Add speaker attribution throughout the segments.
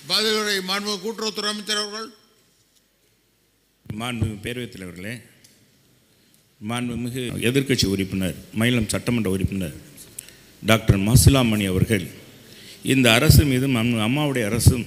Speaker 1: பதிலுரை மாண்பு கூட்டுறவுத்துறை அமைச்சர் அவர்கள்
Speaker 2: மாண்புமிகு பேரவைத் தலைவர்களே மாண்புமிகு எதிர்க்கட்சி உறுப்பினர் மயிலம் சட்டமன்ற உறுப்பினர் டாக்டர் மாசிலாமணி அவர்கள் இந்த அரசு மீதும் அம்- அம்மாவுடைய அரசும்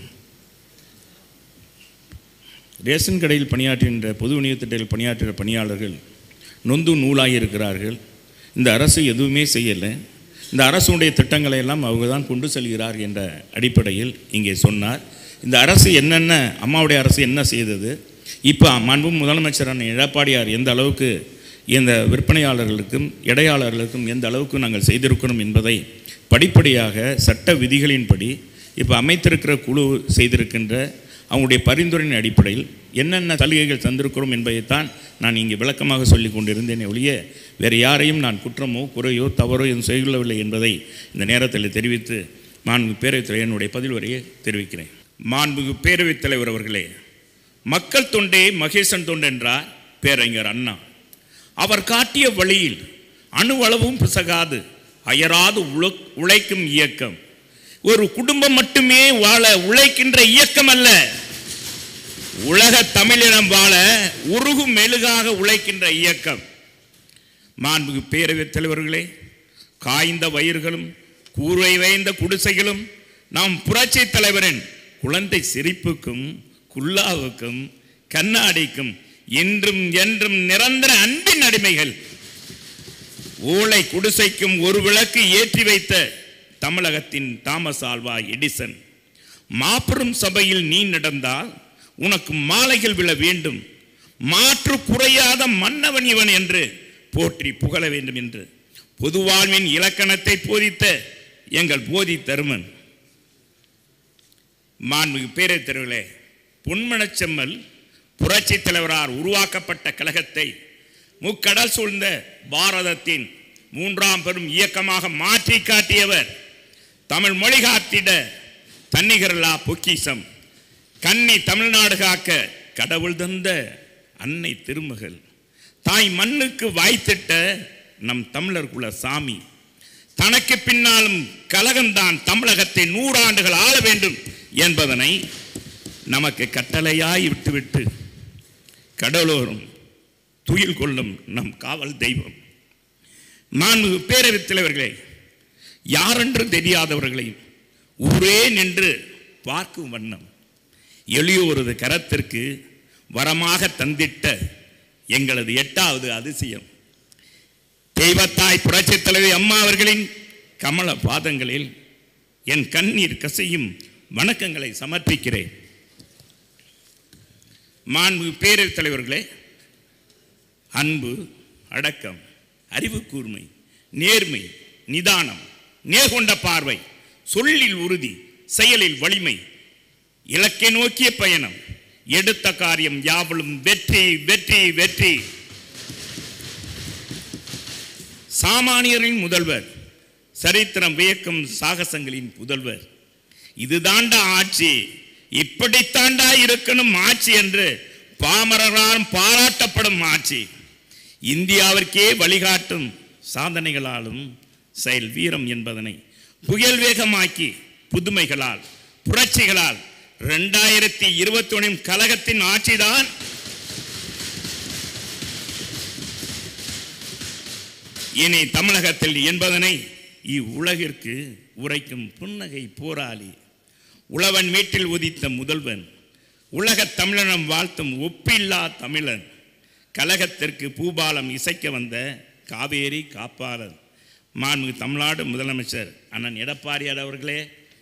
Speaker 2: ரேஷன் கடையில் பணியாற்றுகின்ற பொது விநியோக திட்டத்தில் பணியாற்றுகிற பணியாளர்கள் நொந்து நூலாகி இருக்கிறார்கள் இந்த அரசு எதுவுமே செய்யலை இந்த அரசுடைய திட்டங்களை எல்லாம் அவங்க தான் கொண்டு செல்கிறார் என்ற அடிப்படையில் இங்கே சொன்னார் இந்த அரசு என்னென்ன அம்மாவுடைய அரசு என்ன செய்தது இப்போ மாண்பு முதலமைச்சரான எடப்பாடியார் எந்த அளவுக்கு இந்த விற்பனையாளர்களுக்கும் இடையாளர்களுக்கும் எந்த அளவுக்கு நாங்கள் செய்திருக்கிறோம் என்பதை படிப்படியாக சட்ட விதிகளின்படி இப்போ அமைத்திருக்கிற குழு செய்திருக்கின்ற அவங்களுடைய பரிந்துரையின் அடிப்படையில் என்னென்ன சலுகைகள் தந்திருக்கிறோம் என்பதைத்தான் நான் இங்கே விளக்கமாக சொல்லி கொண்டிருந்தேனே ஒழிய வேறு யாரையும் நான் குற்றமோ குறையோ தவறோ எதுவும் செய்யவில்லை என்பதை இந்த நேரத்தில் தெரிவித்து மாண்பு பேரவைத் தலைவர் என்னுடைய பதில் வரையை தெரிவிக்கிறேன் மாண்புகு பேரவைத் தலைவர் அவர்களே மக்கள் தொண்டே மகேசன் தொண்டு என்றார் பேரறிஞர் அண்ணா அவர் காட்டிய வழியில் அணுவளவும் பிசகாது அயராது உழ உழைக்கும் இயக்கம் ஒரு குடும்பம் மட்டுமே வாழ உழைக்கின்ற இயக்கம் அல்ல உலக தமிழினம் வாழ உருகும் மெழுகாக உழைக்கின்ற இயக்கம் மாண்புகு பேரவைத் தலைவர்களே காய்ந்த வயிறுகளும் கூரை வைந்த குடிசைகளும் நாம் புரட்சி தலைவரின் குழந்தை சிரிப்புக்கும் குல்லாவுக்கும் கண்ணாடிக்கும் என்றும் என்றும் நிரந்தர அன்பின் அடிமைகள் ஓலை குடிசைக்கும் ஒரு விளக்கு ஏற்றி வைத்த தமிழகத்தின் தாமஸ் ஆல்வா எடிசன் மாபெரும் சபையில் நீ நடந்தால் உனக்கு மாலைகள் விழ வேண்டும் மாற்று குறையாத மன்னவன் இவன் என்று போற்றி புகழ வேண்டும் என்று பொதுவாழ்வின் இலக்கணத்தை போதித்த எங்கள் போதி தருமன் மாண்புமிகு பேரவைத் தலைவர்களே பொன்மனச்செம்மல் புரட்சி தலைவரால் உருவாக்கப்பட்ட கழகத்தை முக்கடல் சூழ்ந்த பாரதத்தின் மூன்றாம் பெரும் இயக்கமாக மாற்றி காட்டியவர் தமிழ் மொழி காத்திட தன்னிகரலா பொக்கிசம் கன்னி தமிழ்நாடு காக்க கடவுள் தந்த அன்னை திருமகள் தாய் மண்ணுக்கு வாய்த்திட்ட நம் தமிழர் குல சாமி தனக்கு பின்னாலும் கழகம்தான் தமிழகத்தை நூறாண்டுகள் ஆள வேண்டும் என்பதனை நமக்கு கட்டளையாய் விட்டுவிட்டு கடலோரும் துயில் கொள்ளும் நம் காவல் தெய்வம் நான் பேரவைத் தலைவர்களே யாரென்று தெரியாதவர்களையும் ஊரே நின்று பார்க்கும் வண்ணம் எளியோரது கரத்திற்கு வரமாக தந்திட்ட எங்களது எட்டாவது அதிசயம் தெய்வத்தாய் புரட்சித் தலைவி அம்மா அவர்களின் கமல பாதங்களில் என் கண்ணீர் கசையும் வணக்கங்களை சமர்ப்பிக்கிறேன் மாண்பு பேரவைத் தலைவர்களே அன்பு அடக்கம் அறிவு கூர்மை நேர்மை நிதானம் நேர்கொண்ட பார்வை சொல்லில் உறுதி செயலில் வலிமை இலக்கை நோக்கிய பயணம் எடுத்த காரியம் யாவலும் வெற்றி வெற்றி வெற்றி சாமானியரின் முதல்வர் சரித்திரம் வியக்கும் சாகசங்களின் புதல்வர் இதுதாண்டா ஆட்சி இப்படித்தாண்டா இருக்கணும் ஆட்சி என்று பாமரரால் பாராட்டப்படும் ஆட்சி இந்தியாவிற்கே வழிகாட்டும் சாதனைகளாலும் செயல் வீரம் என்பதனை புயல் வேகமாக்கி புதுமைகளால் புரட்சிகளால் ரெண்டாயிரத்தி இருபத்தி ஒன்றின் கழகத்தின் ஆட்சிதான் இனி தமிழகத்தில் என்பதனை இவ்வுலகிற்கு உரைக்கும் புன்னகை போராளி உழவன் வீட்டில் உதித்த முதல்வன் உலகத் தமிழனம் வாழ்த்தும் ஒப்பில்லா தமிழன் கழகத்திற்கு பூபாலம் இசைக்க வந்த காவேரி காப்பாளர் மாண்புமிகு தமிழ்நாடு முதலமைச்சர் அண்ணன் எடப்பாடியார் அவர்களே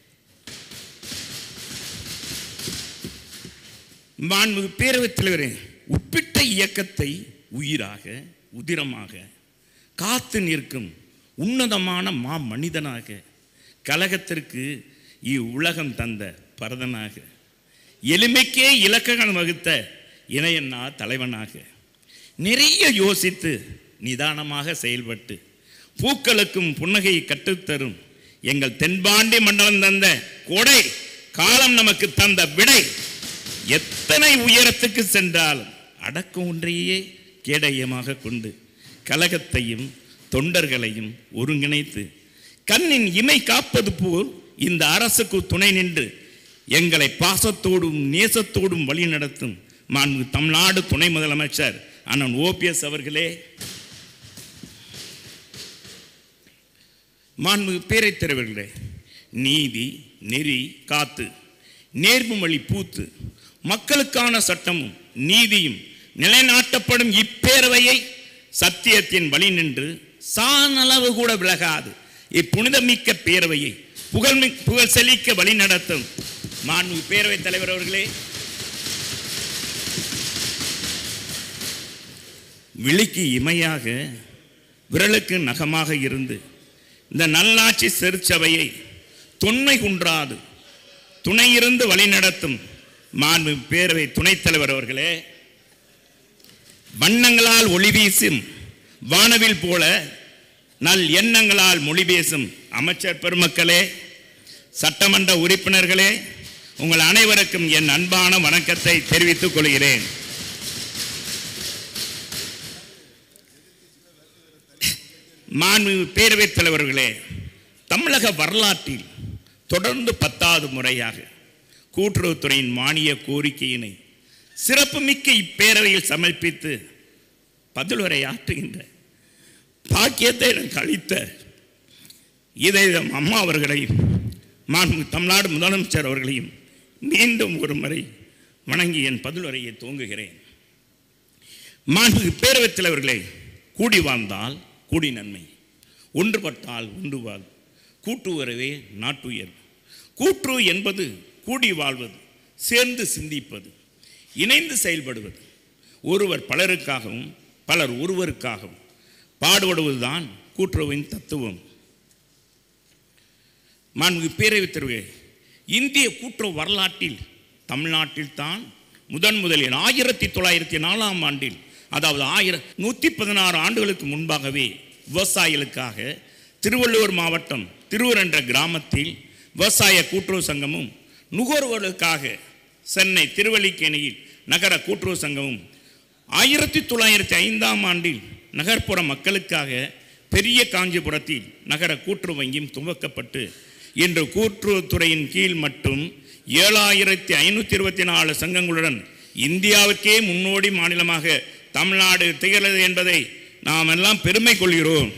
Speaker 2: மாண்புமிகு பேரவைத் தலைவரே உப்பிட்ட இயக்கத்தை உயிராக உதிரமாக காத்து நிற்கும் உன்னதமான மா மனிதனாக கழகத்திற்கு இவ்வுலகம் தந்த பரதனாக எளிமைக்கே இலக்கணம் வகுத்த இணையண்ணா தலைவனாக நிறைய யோசித்து நிதானமாக செயல்பட்டு பூக்களுக்கும் புன்னகையை கற்றுத்தரும் எங்கள் தென்பாண்டி மண்டலம் தந்த கொடை காலம் நமக்கு தந்த விடை எத்தனை உயரத்துக்கு சென்றாலும் அடக்கம் ஒன்றையே கேடயமாக கொண்டு கலகத்தையும் தொண்டர்களையும் ஒருங்கிணைத்து கண்ணின் இமை காப்பது போல் இந்த அரசுக்கு துணை நின்று எங்களை பாசத்தோடும் நேசத்தோடும் வழி நடத்தும் மாண்பு தமிழ்நாடு துணை முதலமைச்சர் அண்ணன் ஓபிஎஸ் அவர்களே மாண்பு பேரைத் தலைவர்களே நீதி நெறி காத்து நேர்மு வழி பூத்து மக்களுக்கான சட்டமும் நீதியும் நிலைநாட்டப்படும் இப்பேரவையை சத்தியத்தின் வழி நின்று சானளவு கூட விலகாது இப்புனிதமிக்க பேரவையை புகழ் புகழ் செழிக்க வழி நடத்தும் மாண்பு பேரவைத் தலைவர் அவர்களே விழிக்கு இமையாக விரலுக்கு நகமாக இருந்து இந்த நல்லாட்சி செருச்சபையை தொன்மை குன்றாது துணையிருந்து வழிநடத்தும் மாண்பு பேரவை துணைத் தலைவர் அவர்களே வண்ணங்களால் ஒளி வீசும் வானவில் போல நல் எண்ணங்களால் மொழி பேசும் அமைச்சர் பெருமக்களே சட்டமன்ற உறுப்பினர்களே உங்கள் அனைவருக்கும் என் அன்பான வணக்கத்தை தெரிவித்துக் கொள்கிறேன் மாண்பு பேரவைத் தலைவர்களே தமிழக வரலாற்றில் தொடர்ந்து பத்தாவது முறையாக கூட்டுறவுத்துறையின் மானிய கோரிக்கையினை சிறப்புமிக்க இப்பேரவையில் சமர்ப்பித்து பதிலுரையாற்றுகின்ற பாக்கியத்தை எனக்கு அளித்த இதயம் அம்மா அவர்களையும் மாண்பு தமிழ்நாடு முதலமைச்சர் அவர்களையும் மீண்டும் ஒரு முறை வணங்கி என் பதிலுரையை துவங்குகிறேன் மாண்பு பேரவைத் தலைவர்களே கூடி வாழ்ந்தால் கூடி நன்மை ஒன்றுபட்டால் ஒன்று வாழ் கூட்டு உறவே நாட்டுயர் கூற்று என்பது கூடி வாழ்வது சேர்ந்து சிந்திப்பது இணைந்து செயல்படுவது ஒருவர் பலருக்காகவும் பலர் ஒருவருக்காகவும் பாடுபடுவதுதான் கூட்டுறவின் தத்துவம் மாண்பு பேரவைத் தலைவரே இந்திய கூட்டுறவு வரலாற்றில் தமிழ்நாட்டில் தான் முதன் முதலில் ஆயிரத்தி தொள்ளாயிரத்தி நாலாம் ஆண்டில் அதாவது ஆயிரம் நூற்றி பதினாறு ஆண்டுகளுக்கு முன்பாகவே விவசாயிகளுக்காக திருவள்ளூர் மாவட்டம் திருவூர் என்ற கிராமத்தில் விவசாய கூட்டுறவு சங்கமும் நுகர்வோர்களுக்காக சென்னை திருவல்லிக்கேணியில் நகர கூட்டுறவு சங்கமும் ஆயிரத்தி தொள்ளாயிரத்தி ஐந்தாம் ஆண்டில் நகர்ப்புற மக்களுக்காக பெரிய காஞ்சிபுரத்தில் நகர கூட்டுறவு வங்கியும் துவக்கப்பட்டு இன்று கூட்டுறவுத்துறையின் கீழ் மட்டும் ஏழாயிரத்தி ஐநூற்றி இருபத்தி நாலு சங்கங்களுடன் இந்தியாவுக்கே முன்னோடி மாநிலமாக தமிழ்நாடு திகழ்கிறது என்பதை நாம் எல்லாம் பெருமை கொள்கிறோம்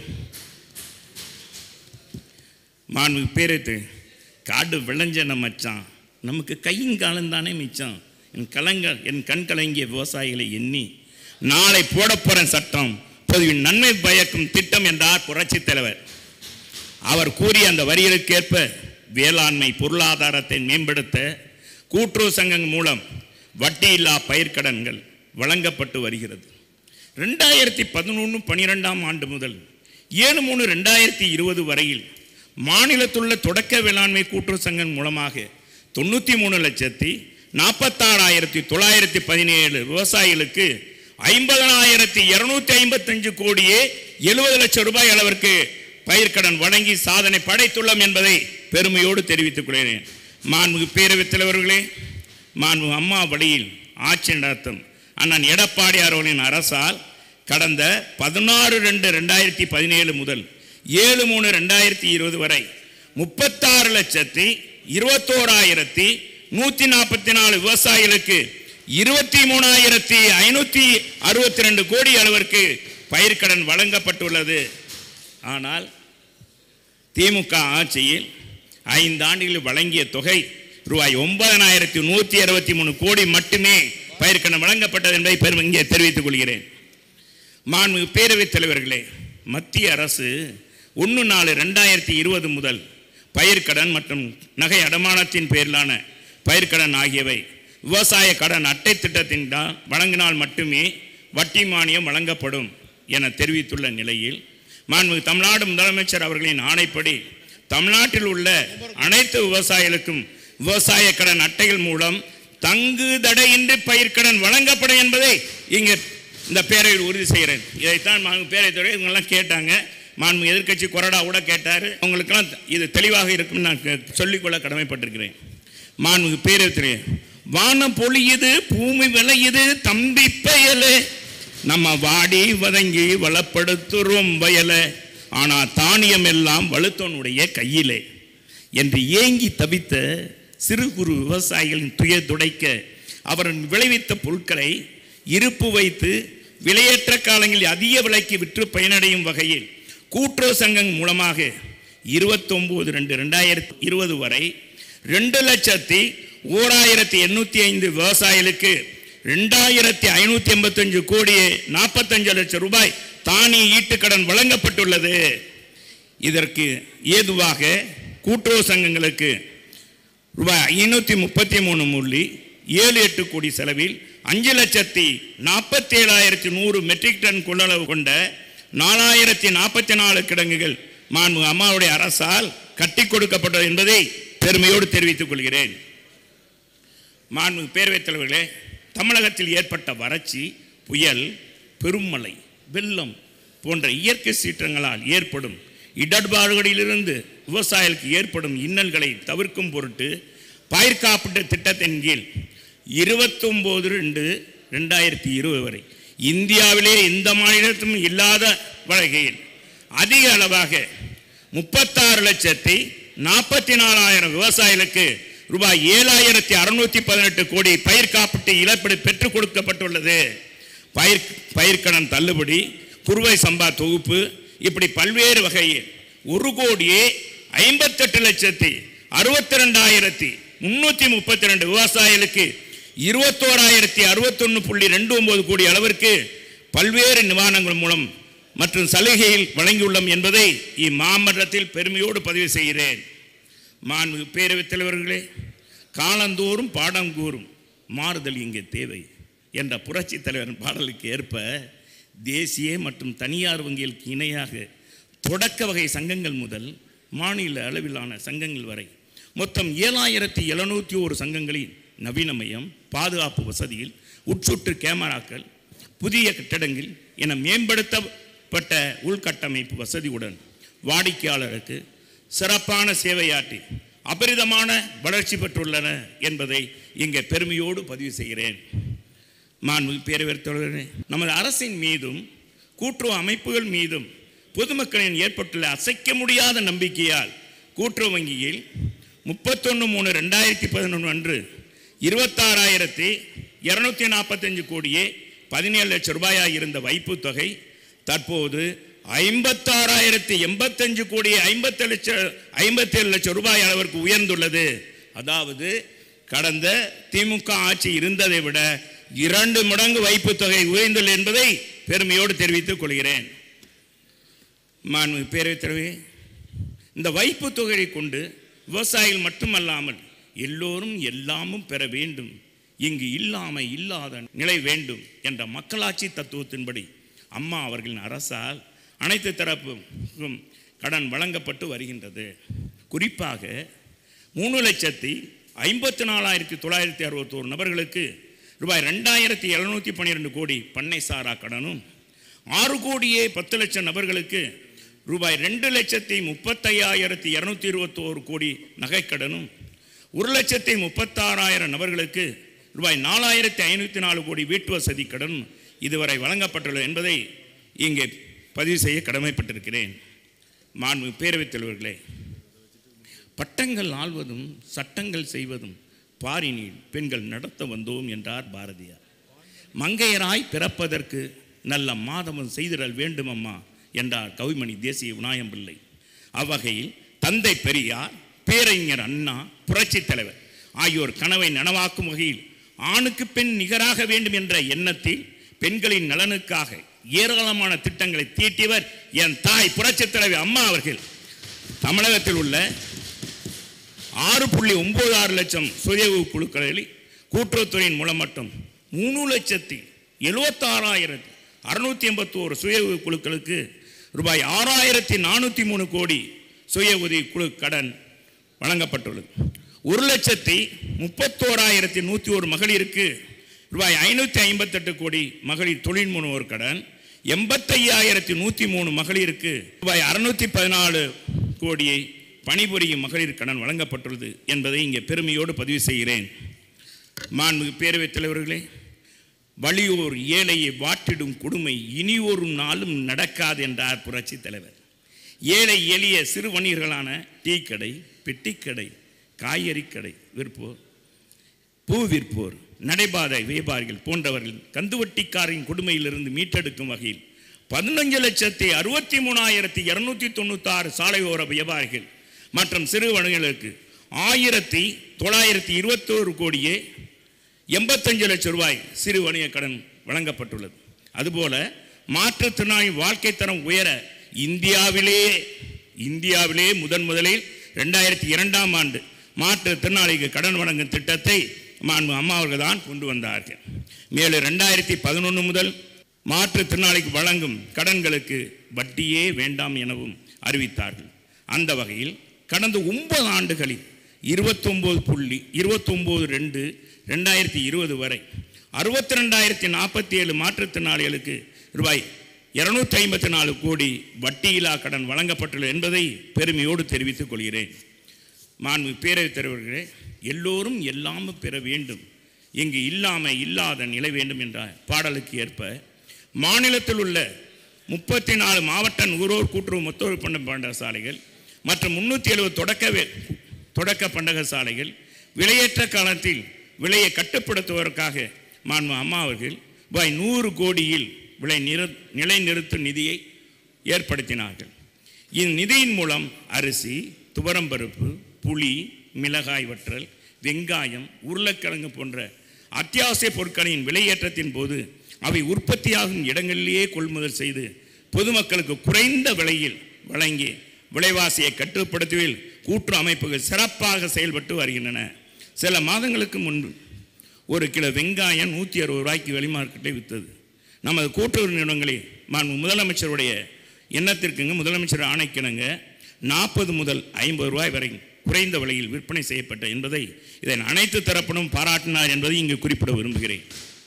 Speaker 2: மாண்பு பேரத்து காடு விளைஞ்சன மச்சான் நமக்கு கையும் காலம் தானே மிச்சம் என் கலங்க என் கண் கலங்கிய விவசாயிகளை எண்ணி நாளை போடப் போற சட்டம் பொதுவின் நன்மை பயக்கும் திட்டம் என்றார் புரட்சித் தலைவர் அவர் கூறிய அந்த வரிகளுக்கேற்ப வேளாண்மை பொருளாதாரத்தை மேம்படுத்த கூட்டுறவு சங்கம் மூலம் வட்டியில்லா பயிர்க்கடன்கள் வழங்கப்பட்டு வருகிறது ரெண்டாயிரத்தி பதினொன்று பன்னிரெண்டாம் ஆண்டு முதல் ஏழு மூணு ரெண்டாயிரத்தி இருபது வரையில் மாநிலத்துள்ள தொடக்க வேளாண்மை கூட்டுறவு சங்கம் மூலமாக தொண்ணூற்றி மூணு லட்சத்தி நாற்பத்தாறாயிரத்தி தொள்ளாயிரத்தி பதினேழு விவசாயிகளுக்கு ஐம்பதனாயிரத்தி இருநூத்தி ஐம்பத்தஞ்சு கோடியே எழுபது லட்சம் ரூபாய் அளவிற்கு பயிர்க்கடன் வழங்கி சாதனை படைத்துள்ளோம் என்பதை பெருமையோடு தெரிவித்துக் கொள்கிறேன் மாண்புமிகு பேரவைத் தலைவர்களே மாண்பு அம்மா வழியில் ஆட்சி நடத்தும் அண்ணன் எடப்பாடியார் அவர்களின் அரசால் கடந்த பதினாறு ரெண்டு ரெண்டாயிரத்தி பதினேழு முதல் ஏழு மூணு ரெண்டாயிரத்தி இருபது வரை முப்பத்தாறு லட்சத்தி இருபத்தோராயிரத்தி நூற்றி நாற்பத்தி நாலு விவசாயிகளுக்கு இருபத்தி மூணாயிரத்தி ஐநூற்றி அறுபத்தி ரெண்டு கோடி அளவிற்கு பயிர்க்கடன் வழங்கப்பட்டுள்ளது ஆனால் திமுக ஆட்சியில் ஐந்து ஆண்டுகளில் வழங்கிய தொகை ரூபாய் ஒன்பதனாயிரத்தி நூற்றி அறுபத்தி மூணு கோடி மட்டுமே பயிர்க்கடன் வழங்கப்பட்டது என்பதை பெரும் இங்கே தெரிவித்துக் கொள்கிறேன் மாண்பு பேரவைத் தலைவர்களே மத்திய அரசு ஒன்று நாலு ரெண்டாயிரத்தி இருபது முதல் பயிர்க்கடன் மற்றும் நகை அடமானத்தின் பேரிலான பயிர்க்கடன் ஆகியவை விவசாய கடன் அட்டை திட்டத்தின் தான் வழங்கினால் மட்டுமே வட்டி மானியம் வழங்கப்படும் என தெரிவித்துள்ள நிலையில் மாண்புமிகு தமிழ்நாடு முதலமைச்சர் அவர்களின் ஆணைப்படி தமிழ்நாட்டில் உள்ள அனைத்து விவசாயிகளுக்கும் விவசாய கடன் அட்டைகள் மூலம் தங்கு தடையின்றி பயிர்க்கடன் வழங்கப்படும் என்பதை இங்கே இந்த பேரவையில் உறுதி செய்கிறேன் இதைத்தான் மாண்பு பேரவைத் துறை இவங்கெல்லாம் கேட்டாங்க மாண்பு எதிர்க்கட்சி கொறடா கூட கேட்டார் அவங்களுக்கெல்லாம் இது தெளிவாக இருக்கும்னு நான் கே- சொல்லிக்கொள்ள கடமைப்பட்டிருக்கிறேன் மாண்பு பேரவைத் துறை வானம் பொழியுது பூமி விளையுது தம்பி பயலே நம்ம வாடி வதங்கி வளப்படுத்துறோம் வயல ஆனா தானியம் எல்லாம் வலுத்தவனுடைய கையிலே என்று ஏங்கி தவித்த சிறு குறு விவசாயிகளின் துயர் துடைக்க அவர் விளைவித்த பொருட்களை இருப்பு வைத்து விலையேற்ற காலங்களில் அதிக விலைக்கு விற்று பயனடையும் வகையில் கூட்டுறவு சங்கம் மூலமாக இருபத்தொம்போது ரெண்டு ரெண்டாயிரத்தி இருபது வரை ரெண்டு லட்சத்தி ஓராயிரத்தி எண்ணூற்றி ஐந்து விவசாயிகளுக்கு ரெண்டாயிரத்தி ஐநூற்றி எண்பத்தஞ்சு கோடியே நாற்பத்தஞ்சு லட்சம் ரூபாய் தானிய ஈட்டுக்கடன் வழங்கப்பட்டுள்ளது இதற்கு ஏதுவாக கூட்டுறவு சங்கங்களுக்கு ரூபாய் ஐநூற்றி முப்பத்தி மூணு முள்ளி ஏழு எட்டு கோடி செலவில் அஞ்சு லட்சத்தி நாற்பத்தி ஏழாயிரத்தி நூறு மெட்ரிக் டன் கொள்ளளவு கொண்ட நாலாயிரத்தி நாற்பத்தி நாலு கிடங்குகள் மாண்பு அம்மாவுடைய அரசால் கட்டி கொடுக்கப்பட்டது என்பதை பெருமையோடு தெரிவித்துக் கொள்கிறேன் மாண்பு பேரவைத் தலைவர்களே தமிழகத்தில் ஏற்பட்ட வறட்சி புயல் பெருமழை வெள்ளம் போன்ற இயற்கை சீற்றங்களால் ஏற்படும் இடர்பாடுகளிலிருந்து விவசாயிகளுக்கு ஏற்படும் இன்னல்களை தவிர்க்கும் பொருட்டு பயிர் காப்பீட்டு திட்டத்தின் கீழ் இருபத்தொம்போது ரெண்டு ரெண்டாயிரத்தி இருபது வரை இந்தியாவிலே எந்த மாநிலத்திலும் இல்லாத வகையில் அதிக அளவாக முப்பத்தாறு லட்சத்தி நாற்பத்தி நாலாயிரம் விவசாயிகளுக்கு ரூபாய் ஏழாயிரத்தி அறுநூத்தி பதினெட்டு கோடி பயிர் காப்பீட்டு இழப்பீடு பெற்றுக் கொடுக்கப்பட்டுள்ளது பயிர் பயிர்க்கடன் தள்ளுபடி குறுவை சம்பா தொகுப்பு இப்படி பல்வேறு வகையில் ஒரு கோடியே ஐம்பத்தெட்டு லட்சத்தி அறுபத்தி ரெண்டாயிரத்தி முன்னூற்றி முப்பத்தி ரெண்டு விவசாயிகளுக்கு இருபத்தோராயிரத்தி அறுபத்தொன்று புள்ளி ரெண்டு ஒன்பது கோடி அளவிற்கு பல்வேறு நிவாரணங்கள் மூலம் மற்றும் சலுகையில் வழங்கியுள்ளோம் என்பதை இம்மாமன்றத்தில் பெருமையோடு பதிவு செய்கிறேன் மாண்பு பேரவைத் தலைவர்களே காலந்தோறும் பாடம் கூறும் மாறுதல் இங்கே தேவை என்ற புரட்சி தலைவரின் பாடலுக்கு ஏற்ப தேசிய மற்றும் தனியார் வங்கிகளுக்கு இணையாக தொடக்க வகை சங்கங்கள் முதல் மாநில அளவிலான சங்கங்கள் வரை மொத்தம் ஏழாயிரத்தி எழுநூற்றி ஒரு சங்கங்களின் நவீனமயம் பாதுகாப்பு வசதியில் உட்சுற்று கேமராக்கள் புதிய கட்டடங்கள் என மேம்படுத்தப்பட்ட உள்கட்டமைப்பு வசதியுடன் வாடிக்கையாளருக்கு சிறப்பான சேவையாற்றி அபரிதமான வளர்ச்சி பெற்றுள்ளன என்பதை இங்கே பெருமையோடு பதிவு செய்கிறேன் மாண்பு பேரவைத் தலைவரே நமது அரசின் மீதும் கூட்டுறவு அமைப்புகள் மீதும் பொதுமக்களின் ஏற்பட்டுள்ள அசைக்க முடியாத நம்பிக்கையால் கூட்டுறவு வங்கியில் முப்பத்தொன்று மூணு ரெண்டாயிரத்தி பதினொன்று அன்று இருபத்தாறாயிரத்தி இரநூத்தி நாற்பத்தஞ்சு கோடியே பதினேழு லட்சம் ரூபாயாக இருந்த வைப்பு தொகை தற்போது ஐம்பத்தாறாயிரத்தி எண்பத்தஞ்சு கோடி ஐம்பத்தி லட்சம் ஐம்பத்தேழு லட்சம் ரூபாய் அளவிற்கு உயர்ந்துள்ளது அதாவது கடந்த திமுக ஆட்சி இருந்ததை விட இரண்டு மடங்கு வைப்பு தொகை உயர்ந்துள்ளது என்பதை பெருமையோடு தெரிவித்துக் கொள்கிறேன் மாண்பு பேரவைத் தலைவரே இந்த வைப்பு தொகையை கொண்டு விவசாயிகள் மட்டுமல்லாமல் எல்லோரும் எல்லாமும் பெற வேண்டும் இங்கு இல்லாமை இல்லாத நிலை வேண்டும் என்ற மக்களாட்சி தத்துவத்தின்படி அம்மா அவர்களின் அரசால் அனைத்து தரப்புக்கும் கடன் வழங்கப்பட்டு வருகின்றது குறிப்பாக மூணு லட்சத்தி ஐம்பத்தி நாலாயிரத்தி தொள்ளாயிரத்தி அறுபத்தோரு நபர்களுக்கு ரூபாய் ரெண்டாயிரத்தி எழுநூற்றி பன்னிரெண்டு கோடி பண்ணை சாரா கடனும் ஆறு கோடியே பத்து லட்சம் நபர்களுக்கு ரூபாய் ரெண்டு லட்சத்தி முப்பத்தையாயிரத்தி இரநூத்தி இருபத்தோரு கோடி நகைக்கடனும் ஒரு லட்சத்தி முப்பத்தாறாயிரம் நபர்களுக்கு ரூபாய் நாலாயிரத்தி ஐநூற்றி நாலு கோடி வீட்டு வசதி கடன் இதுவரை வழங்கப்பட்டுள்ளது என்பதை இங்கே பதிவு செய்ய கடமைப்பட்டிருக்கிறேன் மாண்பு பேரவைத் தலைவர்களே பட்டங்கள் ஆள்வதும் சட்டங்கள் செய்வதும் பாரினில் பெண்கள் நடத்த வந்தோம் என்றார் பாரதியார் மங்கையராய் பிறப்பதற்கு நல்ல மாதவம் செய்திடல் வேண்டுமம்மா என்றார் கவிமணி தேசிய விநாயகம் பிள்ளை அவ்வகையில் தந்தை பெரியார் பேரறிஞர் அண்ணா புரட்சித் தலைவர் ஆகியோர் கனவை நனவாக்கும் வகையில் ஆணுக்கு பெண் நிகராக வேண்டும் என்ற எண்ணத்தில் பெண்களின் நலனுக்காக ஏராளமான திட்டங்களை தீட்டியவர் என் தாய் புரட்சித் தலைவர் அம்மா அவர்கள் தமிழகத்தில் உள்ள ஆறு புள்ளி ஒன்பது ஆறு லட்சம் சுய உதவி குழுக்களில் கூட்டுறவுத்துறையின் மூலம் மட்டும் மூணு லட்சத்தி எழுபத்தாறாயிரத்தி அறுநூத்தி எண்பத்தோரு சுய உதவி குழுக்களுக்கு ரூபாய் ஆறாயிரத்தி நானூற்றி மூணு கோடி சுய உதவி குழு கடன் வழங்கப்பட்டுள்ளது ஒரு லட்சத்தி முப்பத்தோராயிரத்தி நூற்றி ஒரு மகளிருக்கு ரூபாய் ஐநூற்றி ஐம்பத்தெட்டு கோடி மகளிர் தொழில் முனைவோர் கடன் எண்பத்தையாயிரத்தி நூற்றி மூணு மகளிருக்கு ரூபாய் அறுநூற்றி பதினாலு கோடியை பணிபுரியும் மகளிர் கடன் வழங்கப்பட்டுள்ளது என்பதை இங்கே பெருமையோடு பதிவு செய்கிறேன் மாண்புமிகு பேரவைத் தலைவர்களே வலியோர் ஏழையை வாட்டிடும் கொடுமை இனி ஒரு நாளும் நடக்காது என்றார் புரட்சி தலைவர் ஏழை எளிய சிறு வணிகர்களான டீ கடை பெட்டிக்கடை காய்கறி கடை விற்போர் பூ விற்போர் நடைபாதை வியாபாரிகள் போன்றவர்கள் கந்துவட்டிக்காரின் கொடுமையிலிருந்து மீட்டெடுக்கும் வகையில் பதினஞ்சு லட்சத்தி அறுபத்தி மூணாயிரத்தி இருநூத்தி தொண்ணூத்தாறு சாலையோர வியாபாரிகள் மற்றும் சிறு வணிகர்களுக்கு ஆயிரத்தி தொள்ளாயிரத்தி இருபத்தோரு கோடியே எண்பத்தஞ்சு லட்சம் ரூபாய் சிறு வணிக கடன் வழங்கப்பட்டுள்ளது அதுபோல மாற்றுத்திறனாளி வாழ்க்கை தரம் உயர இந்தியாவிலே இந்தியாவிலே முதன் முதலில் ரெண்டாயிரத்தி இரண்டாம் ஆண்டு மாற்றுத்திறனாளிக்கு கடன் வழங்கும் திட்டத்தை மாண்பு அம்மா அவர்கள் தான் கொண்டு வந்தார்கள் மேலும் ரெண்டாயிரத்தி பதினொன்று முதல் மாற்றுத்திறனாளிக்கு வழங்கும் கடன்களுக்கு வட்டியே வேண்டாம் எனவும் அறிவித்தார்கள் அந்த வகையில் கடந்த ஒன்பது ஆண்டுகளில் இருபத்தொம்போது புள்ளி இருபத்தொம்போது ரெண்டு ரெண்டாயிரத்தி இருபது வரை அறுபத்தி ரெண்டாயிரத்தி நாற்பத்தி ஏழு மாற்றுத்திறனாளிகளுக்கு ரூபாய் இருநூத்தி ஐம்பத்தி நாலு கோடி வட்டியில்லா கடன் வழங்கப்பட்டுள்ளது என்பதை பெருமையோடு தெரிவித்துக் கொள்கிறேன் மாண்பு பேரவைத் தலைவர்களே எல்லோரும் எல்லாமும் பெற வேண்டும் இங்கு இல்லாம இல்லாத நிலை வேண்டும் என்ற பாடலுக்கு ஏற்ப மாநிலத்தில் உள்ள முப்பத்தி நாலு மாவட்ட நுகர்வோர் கூட்டுறவு மொத்தொரு பண்ட பண்டக சாலைகள் மற்றும் முன்னூற்றி எழுபது தொடக்க வே- தொடக்க பண்டக சாலைகள் விலையேற்ற காலத்தில் விலையை கட்டுப்படுத்துவதற்காக மாண்பு அம்மா அவர்கள் ரூபாய் நூறு கோடியில் விலை நிறு நிலைநிறுத்தும் நிதியை ஏற்படுத்தினார்கள் இந்நிதியின் மூலம் அரிசி துவரம்பருப்பு புளி மிளகாய் வற்றல் வெங்காயம் உருளைக்கிழங்கு போன்ற அத்தியாவசிய பொருட்களின் விலையேற்றத்தின் போது அவை உற்பத்தியாகும் இடங்களிலேயே கொள்முதல் செய்து பொதுமக்களுக்கு குறைந்த விலையில் வழங்கி விலைவாசியை கட்டுப்படுத்துவதில் கூற்று அமைப்புகள் சிறப்பாக செயல்பட்டு வருகின்றன சில மாதங்களுக்கு முன்பு ஒரு கிலோ வெங்காயம் நூற்றி அறுபது ரூபாய்க்கு வெளிமார்க்கெட்டில் விற்றது நமது கூட்டுறவு நிறுவனங்களில் மாண்பு முதலமைச்சருடைய எண்ணத்திற்குங்க முதலமைச்சர் ஆணைக்கிணங்க நாற்பது முதல் ஐம்பது ரூபாய் வரை குறைந்த விலையில் விற்பனை செய்யப்பட்ட என்பதை இதன் அனைத்து தரப்பினும் பாராட்டினார் என்பதை இங்கு குறிப்பிட விரும்புகிறேன்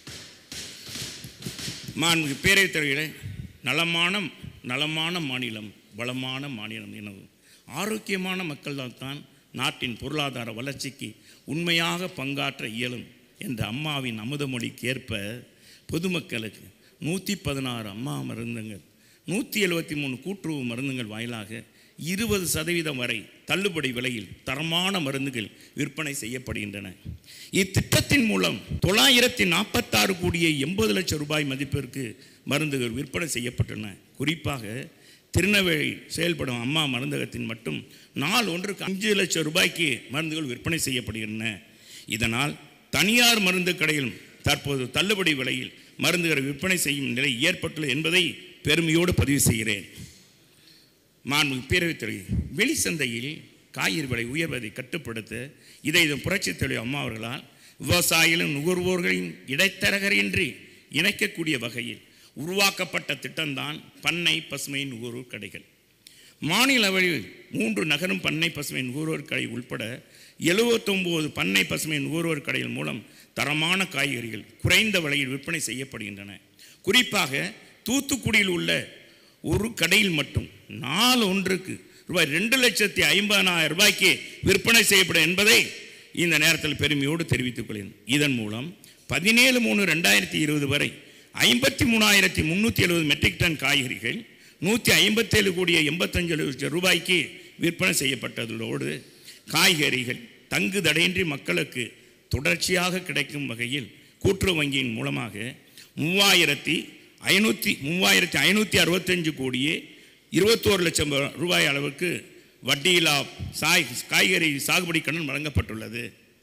Speaker 2: மாண்பு பேரவைத் தலைவர்களே நலமான நலமான மாநிலம் வளமான மாநிலம் எனவும் ஆரோக்கியமான மக்கள் தான் நாட்டின் பொருளாதார வளர்ச்சிக்கு உண்மையாக பங்காற்ற இயலும் என்ற அம்மாவின் அமுதமொழிக்கு ஏற்ப பொதுமக்களுக்கு நூற்றி பதினாறு அம்மா மருந்துங்கள் நூற்றி எழுபத்தி மூணு கூட்டுறவு மருந்துகள் வாயிலாக இருபது சதவீதம் வரை தள்ளுபடி விலையில் தரமான மருந்துகள் விற்பனை செய்யப்படுகின்றன இத்திட்டத்தின் மூலம் தொள்ளாயிரத்தி நாற்பத்தாறு கோடியே எண்பது லட்சம் ரூபாய் மதிப்பிற்கு மருந்துகள் விற்பனை செய்யப்பட்டன குறிப்பாக திருநெல்வேலி செயல்படும் அம்மா மருந்தகத்தின் மட்டும் நாள் ஒன்றுக்கு அஞ்சு லட்சம் ரூபாய்க்கு மருந்துகள் விற்பனை செய்யப்படுகின்றன இதனால் தனியார் மருந்து கடையில் தற்போது தள்ளுபடி விலையில் மருந்துகளை விற்பனை செய்யும் நிலை ஏற்பட்டுள்ளது என்பதை பெருமையோடு பதிவு செய்கிறேன் மாண்பு பேரவைத் தலைவர் வெளி சந்தையில் காய்கறி விலை உயர்வதை கட்டுப்படுத்த இதை இது புரட்சித் தலைவர் அம்மா அவர்களால் விவசாயிகளும் நுகர்வோர்களின் இடைத்தரகரின்றி இணைக்கக்கூடிய வகையில் உருவாக்கப்பட்ட திட்டம்தான் பண்ணை பசுமை நுகர்வோர் கடைகள் மாநில அளவில் மூன்று நகரும் பண்ணை பசுமை நுகர்வோர் கடை உட்பட எழுபத்தொம்போது பண்ணை பசுமை நுகர்வோர் கடைகள் மூலம் தரமான காய்கறிகள் குறைந்த விலையில் விற்பனை செய்யப்படுகின்றன குறிப்பாக தூத்துக்குடியில் உள்ள ஒரு கடையில் மட்டும் நாள் ஒன்றுக்கு ரூபாய் ரெண்டு லட்சத்தி ஐம்பதாயிரம் ரூபாய்க்கு விற்பனை செய்யப்படும் என்பதை இந்த நேரத்தில் பெருமையோடு தெரிவித்துக் கொள்கிறேன் இதன் மூலம் பதினேழு மூணு ரெண்டாயிரத்தி இருபது வரை ஐம்பத்தி மூணாயிரத்தி முந்நூற்றி எழுபது மெட்ரிக் டன் காய்கறிகள் நூற்றி ஐம்பத்தேழு கோடியே எண்பத்தஞ்சு லட்சம் ரூபாய்க்கு விற்பனை செய்யப்பட்டதோடு காய்கறிகள் தங்கு தடையின்றி மக்களுக்கு தொடர்ச்சியாக கிடைக்கும் வகையில் கூட்டுறவு வங்கியின் மூலமாக மூவாயிரத்தி ஐநூற்றி மூவாயிரத்தி ஐநூற்றி அறுபத்தஞ்சு கோடியே இருபத்தோரு லட்சம் ரூபாய் அளவுக்கு வட்டியில்லா சாய் காய்கறி சாகுபடி கடன் வழங்கப்பட்டுள்ளது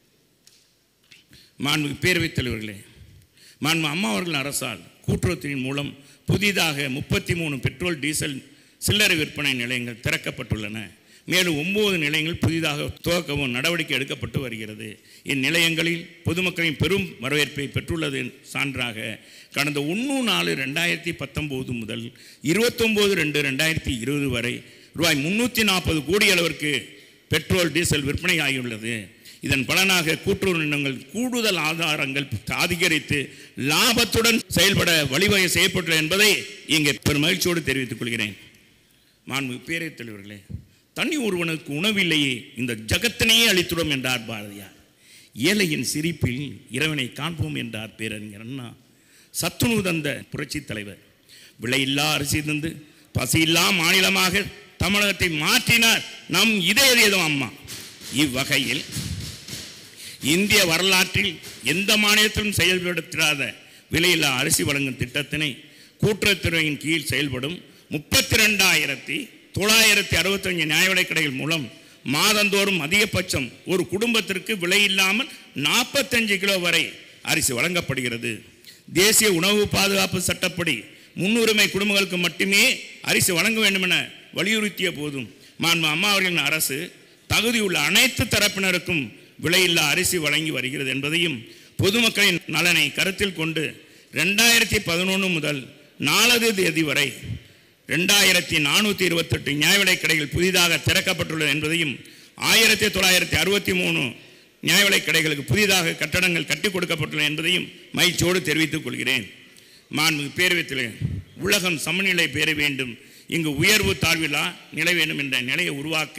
Speaker 2: மாண்பு பேரவைத் தலைவர்களே மாண்பு அம்மா அவர்கள் அரசால் கூட்டுறவுத்துறையின் மூலம் புதிதாக முப்பத்தி மூணு பெட்ரோல் டீசல் சில்லறை விற்பனை நிலையங்கள் திறக்கப்பட்டுள்ளன மேலும் ஒன்பது நிலையங்கள் புதிதாக துவக்கவும் நடவடிக்கை எடுக்கப்பட்டு வருகிறது இந்நிலையங்களில் பொதுமக்களின் பெரும் வரவேற்பை பெற்றுள்ளது சான்றாக கடந்த ஒன்று நாலு ரெண்டாயிரத்தி பத்தொம்போது முதல் இருபத்தொம்போது ரெண்டு ரெண்டாயிரத்தி இருபது வரை ரூபாய் முந்நூற்றி நாற்பது கோடி அளவிற்கு பெட்ரோல் டீசல் விற்பனை ஆகியுள்ளது இதன் பலனாக கூட்டுறவு நிறுவனங்கள் கூடுதல் ஆதாரங்கள் அதிகரித்து லாபத்துடன் செயல்பட வழிவகை செய்யப்பட்டுள்ளது என்பதை இங்கே பெரும் மகிழ்ச்சியோடு தெரிவித்துக் கொள்கிறேன் மாண்பு பேரவைத் தலைவர்களே தனி ஒருவனுக்கு உணவில்லையே இந்த ஜகத்தினையே அளித்துடும் என்றார் பாரதியார் ஏழையின் சிரிப்பில் இறைவனை காண்போம் என்றார் பேரறிஞர் அண்ணா சத்துணவு தந்த புரட்சித் தலைவர் விலையில்லா அரிசி தந்து பசியில்லா மாநிலமாக தமிழகத்தை மாற்றினார் நம் இதய இதயம் அம்மா இவ்வகையில் இந்திய வரலாற்றில் எந்த மாநிலத்திலும் செயல்படுத்தாத விலையில்லா அரிசி வழங்கும் திட்டத்தினை கூட்டுறவுத்துறையின் கீழ் செயல்படும் முப்பத்தி ரெண்டாயிரத்தி தொள்ளாயிரத்தி அறுபத்தஞ்சு நியாய விலைக் கடைகள் மூலம் மாதந்தோறும் அதிகபட்சம் ஒரு குடும்பத்திற்கு விலை இல்லாமல் நாற்பத்தஞ்சு கிலோ வரை அரிசி வழங்கப்படுகிறது தேசிய உணவு பாதுகாப்பு சட்டப்படி முன்னுரிமை குடும்பங்களுக்கு மட்டுமே அரிசி வழங்க வேண்டும் என வலியுறுத்திய போதும் மாண்பு அம்மா அவர்களின் அரசு தகுதியுள்ள அனைத்து தரப்பினருக்கும் விலையில்லா அரிசி வழங்கி வருகிறது என்பதையும் பொதுமக்களின் நலனை கருத்தில் கொண்டு ரெண்டாயிரத்தி பதினொன்று முதல் நாலாவது தேதி வரை ரெண்டாயிரத்தி நானூற்றி இருபத்தெட்டு நியாய விலைக் கடைகள் புதிதாக திறக்கப்பட்டுள்ளது என்பதையும் ஆயிரத்தி தொள்ளாயிரத்தி அறுபத்தி மூணு நியாய விலைக் கடைகளுக்கு புதிதாக கட்டடங்கள் கட்டிக் கொடுக்கப்பட்டுள்ளன என்பதையும் மகிழ்ச்சியோடு தெரிவித்துக் கொள்கிறேன் மாண்பு பேரவைத்தில் உலகம் சமநிலை பெற வேண்டும் இங்கு உயர்வு தாழ்விலா நிலை வேண்டும் என்ற நிலையை உருவாக்க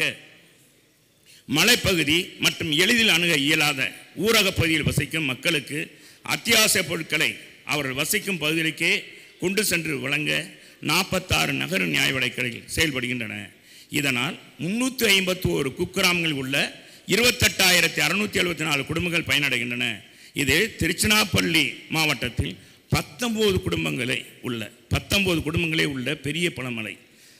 Speaker 2: மலைப்பகுதி மற்றும் எளிதில் அணுக இயலாத ஊரகப் பகுதியில் வசிக்கும் மக்களுக்கு அத்தியாவசிய பொருட்களை அவர்கள் வசிக்கும் பகுதிகளுக்கே கொண்டு சென்று வழங்க நாற்பத்தாறு நகர நியாய விலைக்கடைகள் செயல்படுகின்றன இதனால் முன்னூற்றி ஐம்பத்தி ஒரு குக்கிராமங்களில் உள்ள இருபத்தெட்டாயிரத்தி அறுநூற்றி எழுபத்தி நாலு குடும்பங்கள் பயனடைகின்றன இது திருச்சினாப்பள்ளி மாவட்டத்தில் பத்தொம்போது குடும்பங்களே உள்ள பத்தொம்போது குடும்பங்களே உள்ள பெரிய பழமலை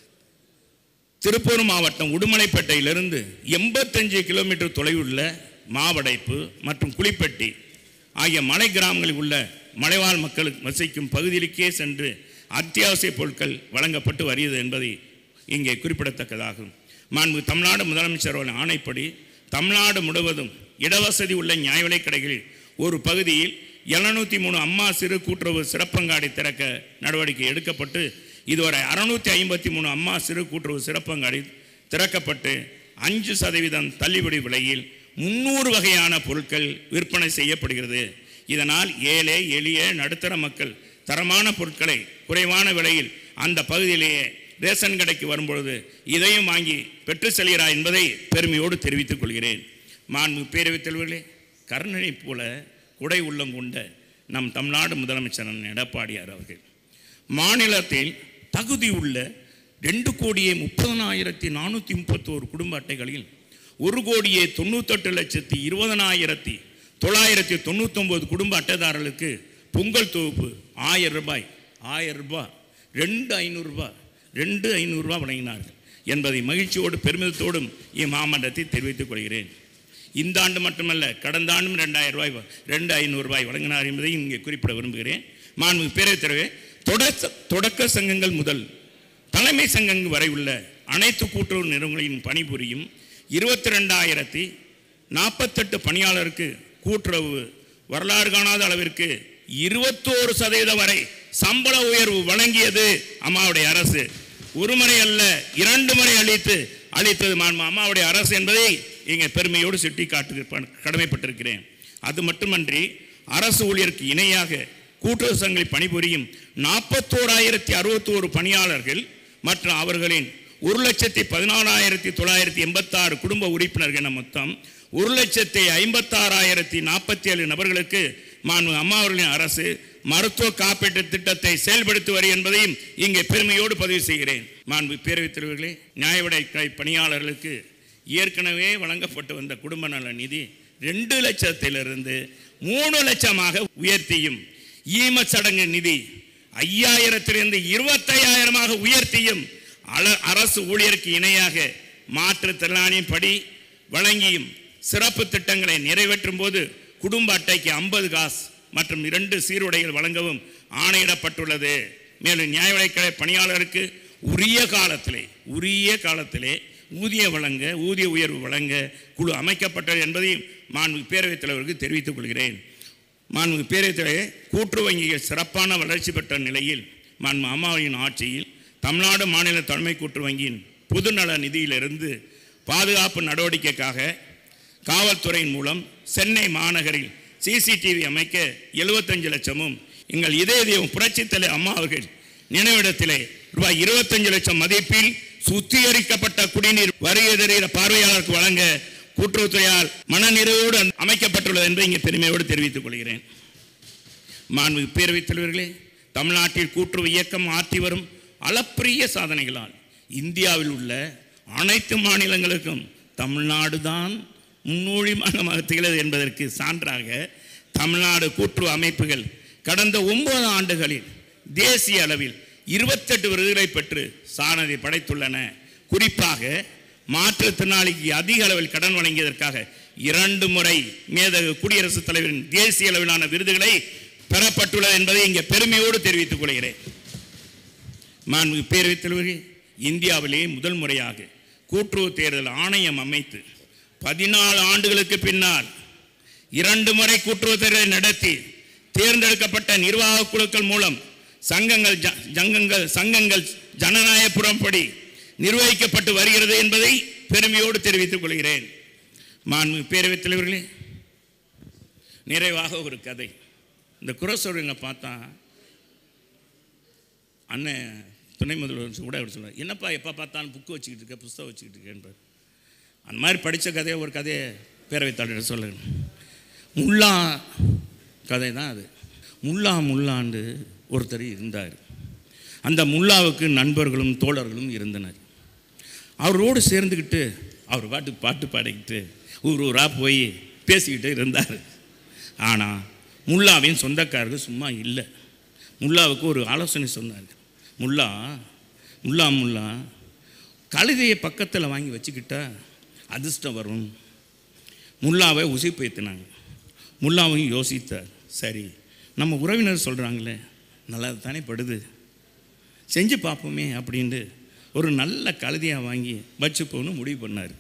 Speaker 2: திருப்பூர் மாவட்டம் உடுமலைப்பேட்டையிலிருந்து எண்பத்தஞ்சு கிலோமீட்டர் தொலைவுள்ள மாவடைப்பு மற்றும் குளிப்பட்டி ஆகிய மலை கிராமங்களில் உள்ள மலைவாழ் மக்களுக்கு வசிக்கும் பகுதிகளுக்கே சென்று அத்தியாவசிய பொருட்கள் வழங்கப்பட்டு வருகிறது என்பதை இங்கே குறிப்பிடத்தக்கதாகும் மாண்பு தமிழ்நாடு முதலமைச்சர் அவர்கள் ஆணைப்படி தமிழ்நாடு முழுவதும் இடவசதி உள்ள நியாய விலைக் கடைகளில் ஒரு பகுதியில் எழுநூற்றி மூணு அம்மா சிறு கூட்டுறவு சிறப்பங்காடி திறக்க நடவடிக்கை எடுக்கப்பட்டு இதுவரை அறுநூற்றி ஐம்பத்தி மூணு அம்மா சிறு கூட்டுறவு சிறப்பங்காடி திறக்கப்பட்டு அஞ்சு சதவீதம் தள்ளுபடி விலையில் முன்னூறு வகையான பொருட்கள் விற்பனை செய்யப்படுகிறது இதனால் ஏழை எளிய நடுத்தர மக்கள் தரமான பொருட்களை குறைவான விலையில் அந்த பகுதியிலேயே ரேஷன் கடைக்கு வரும்பொழுது இதையும் வாங்கி பெற்று செல்கிறார் என்பதை பெருமையோடு தெரிவித்துக் கொள்கிறேன் மாண்பு பேரவைத் தலைவர்களே கருணனை போல குடை உள்ளம் கொண்ட நம் தமிழ்நாடு முதலமைச்சர் அண்ணன் எடப்பாடியார் அவர்கள் மாநிலத்தில் தகுதி உள்ள ரெண்டு கோடியே முப்பதனாயிரத்தி நானூற்றி முப்பத்தோரு குடும்ப அட்டைகளில் ஒரு கோடியே தொண்ணூத்தெட்டு லட்சத்தி இருபதனாயிரத்தி தொள்ளாயிரத்தி தொண்ணூத்தொம்பது குடும்ப அட்டைதாரர்களுக்கு பொங்கல் தொகுப்பு ஆயிரம் ரூபாய் ஆயிரம் ரூபாய் ரெண்டு ஐநூறுரூபா ரெண்டு ஐநூறுரூவா வழங்கினார்கள் என்பதை மகிழ்ச்சியோடு பெருமிதத்தோடும் இம்மாமன்றத்தை தெரிவித்துக் கொள்கிறேன் இந்த ஆண்டு மட்டுமல்ல கடந்த ஆண்டும் ரெண்டாயிரம் ரூபாய் வ- ரெண்டு ஐநூறு ரூபாய் வழங்கினார் என்பதை இங்கே குறிப்பிட விரும்புகிறேன் மாண்பு பேரவைத் தலைவரே தொடக்க தொடக்க சங்கங்கள் முதல் தலைமை சங்கங்கள் வரை உள்ள அனைத்து கூட்டுறவு நிறுவனங்களின் பணிபுரியும் இருபத்தி ரெண்டாயிரத்தி நாற்பத்தெட்டு பணியாளருக்கு கூட்டுறவு வரலாறு காணாத அளவிற்கு இருபத்தோரு சதவீதம் வரை சம்பள உயர்வு வழங்கியது அம்மாவுடைய அரசு ஒரு முறை அல்ல இரண்டு முறை அளித்து அளித்தது மாண்பு அம்மாவுடைய அரசு என்பதை இங்கே பெருமையோடு சுட்டி காட்டு கடமைப்பட்டிருக்கிறேன் அது மட்டுமன்றி அரசு ஊழியருக்கு இணையாக கூட்டுறவு சங்கங்களில் பணிபுரியும் நாற்பத்தோராயிரத்தி அறுபத்தோரு பணியாளர்கள் மற்றும் அவர்களின் ஒரு லட்சத்தி பதினாலாயிரத்தி தொள்ளாயிரத்தி எண்பத்தாறு குடும்ப உறுப்பினர்கள் என மொத்தம் ஒரு லட்சத்தி ஐம்பத்தாறாயிரத்தி நாற்பத்தி ஏழு நபர்களுக்கு மாண்பு அம்மா அவர்களின் அரசு மருத்துவ காப்பீட்டு திட்டத்தை செயல்படுத்தி வரும் என்பதையும் இங்கே பெருமையோடு பதிவு செய்கிறேன் மாண்பு பேரவைத் தலைவர்களே நியாய விலைக்கடை பணியாளர்களுக்கு ஏற்கனவே வழங்கப்பட்டு வந்த குடும்ப நல நிதி ரெண்டு லட்சத்திலிருந்து மூணு லட்சமாக உயர்த்தியும் ஈம சடங்கு நிதி ஐயாயிரத்திலிருந்து இருபத்தையாயிரமாக உயர்த்தியும் அல- அரசு ஊழியருக்கு இணையாக மாற்றுத்திறனாளியின் படி வழங்கியும் சிறப்பு திட்டங்களை நிறைவேற்றும் போது குடும்ப அட்டைக்கு ஐம்பது காசு மற்றும் இரண்டு சீருடைகள் வழங்கவும் ஆணையிடப்பட்டுள்ளது மேலும் நியாய விலைக்கடை பணியாளருக்கு உரிய காலத்திலே உரிய காலத்திலே ஊதியம் வழங்க ஊதிய உயர்வு வழங்க குழு அமைக்கப்பட்டது என்பதையும் மாண்பு பேரவைத் தலைவருக்கு தெரிவித்துக் கொள்கிறேன் மாண்பு பேரவைத் தலைவர் கூட்டுறவு வங்கிகள் சிறப்பான வளர்ச்சி பெற்ற நிலையில் மாண்பு அம்மாவின் ஆட்சியில் தமிழ்நாடு மாநில தலைமை கூட்டுறவு வங்கியின் பொதுநல நிதியிலிருந்து பாதுகாப்பு நடவடிக்கைக்காக காவல்துறையின் மூலம் சென்னை மாநகரில் சிசிடிவி அமைக்க 75 லட்சமும் எங்கள் இதய தெய்வம் புரட்சித் தலைவர் அம்மா அவர்கள் நினைவிடத்திலே ரூபாய் 25 லட்சம் மதிப்பில் சுத்திகரிக்கப்பட்ட குடிநீர் வருகை பார்வையாளருக்கு வழங்க கூட்டுறவுத்துறையால் மனநிறைவோடு அமைக்கப்பட்டுள்ளது என்று இங்கே பெருமையோடு தெரிவித்துக் கொள்கிறேன் மாண்பு பேரவைத் தலைவர்களே தமிழ்நாட்டில் கூட்டுறவு இயக்கம் ஆற்றி வரும் அளப்பரிய சாதனைகளால் இந்தியாவில் உள்ள அனைத்து மாநிலங்களுக்கும் தமிழ்நாடு தான் முன்னோடிமாக திகழது என்பதற்கு சான்றாக தமிழ்நாடு கூட்டுறவு அமைப்புகள் கடந்த ஒன்பது ஆண்டுகளில் தேசிய அளவில் இருபத்தெட்டு விருதுகளை பெற்று சாதனை படைத்துள்ளன குறிப்பாக மாற்றுத்திறனாளிக்கு அதிக அளவில் கடன் வழங்கியதற்காக இரண்டு முறை மேதகு குடியரசுத் தலைவரின் தேசிய அளவிலான விருதுகளை பெறப்பட்டுள்ளது என்பதை இங்கே பெருமையோடு தெரிவித்துக் கொள்கிறேன் மாண்புமிகு பேரவைத் தலைவரே இந்தியாவிலேயே முதல் முறையாக கூட்டுறவு தேர்தல் ஆணையம் அமைத்து பதினாலு ஆண்டுகளுக்கு பின்னால் இரண்டு முறை கூட்டுறவு தேர்தலை நடத்தி தேர்ந்தெடுக்கப்பட்ட நிர்வாக குழுக்கள் மூலம் சங்கங்கள் ஜ- ஜங்கங்கள் சங்கங்கள் ஜனநாயக புறம்படி நிர்வகிக்கப்பட்டு வருகிறது என்பதை பெருமையோடு தெரிவித்துக் கொள்கிறேன் மாண்புமிகு பேரவைத் தலைவர்களே நிறைவாக ஒரு கதை இந்த குரசொருங்க பார்த்தா அண்ணன் துணை முதல்வர் கூட அவர் சொல்லுவார் என்னப்பா எப்போ பார்த்தாலும் புக்கு வச்சுக்கிட்டு இருக்க புஸ்தகம் வச்சுக்கிட்டு இருக்கேன்பார் அந்த மாதிரி படித்த கதையை ஒரு கதையை பேரவைத் தலைவர் சொல்லுங்க முல்லா கதை தான் அது முல்லா முல்லாண்டு ஒருத்தர் இருந்தார் அந்த முல்லாவுக்கு நண்பர்களும் தோழர்களும் இருந்தனர் அவரோடு சேர்ந்துக்கிட்டு அவர் பாட்டுக்கு பாட்டு பாடிக்கிட்டு ஊர் ஊராக போய் பேசிக்கிட்டு இருந்தார் ஆனால் முல்லாவின் சொந்தக்காரர்கள் சும்மா இல்லை முல்லாவுக்கு ஒரு ஆலோசனை சொன்னார் முல்லா முல்லா முல்லா கழுதையை பக்கத்தில் வாங்கி வச்சுக்கிட்டா அதிர்ஷ்டம் வரும் முல்லாவை உசிப்பேத்தினாங்க முல்லாவையும் யோசித்தார் சரி நம்ம உறவினர் சொல்கிறாங்களே நல்லா தானே படுது செஞ்சு பார்ப்போமே அப்படின்ட்டு ஒரு நல்ல கழுதையாக வாங்கி வச்சுப்போன்னு முடிவு பண்ணார்